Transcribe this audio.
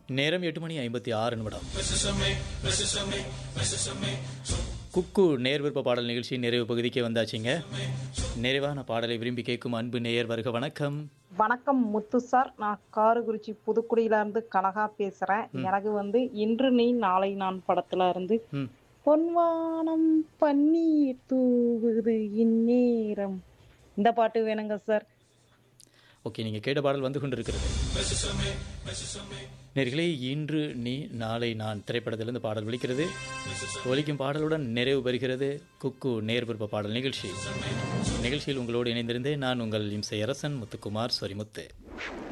நேரம் எட்டு மணி ஐம்பத்தி ஆறு நிமிடம் குக்கு நேர் விருப்ப பாடல் நிகழ்ச்சி நிறைவு பகுதிக்கே வந்தாச்சுங்க நிறைவான பாடலை விரும்பி கேட்கும் அன்பு நேயர் வருக வணக்கம் வணக்கம் முத்து சார் நான் காரகுறிச்சி புதுக்குடியில இருந்து கனகா பேசுறேன் எனக்கு வந்து இன்று நீ நாளை நான் படத்துல இருந்து ம் பொன்வானம் பன்னீர் தூவுது இந்நேரம் இந்த பாட்டு வேணுங்க சார் ஓகே நீங்கள் கேட்ட பாடல் வந்து கொண்டிருக்கிறது நேர்களே இன்று நீ நாளை நான் திரைப்படத்திலிருந்து பாடல் ஒலிக்கிறது ஒலிக்கும் பாடலுடன் நிறைவு பெறுகிறது குக்கு நேர் விருப்ப பாடல் நிகழ்ச்சி நிகழ்ச்சியில் உங்களோடு இணைந்திருந்தே நான் உங்கள் இம்சை அரசன் முத்துக்குமார் சொரிமுத்து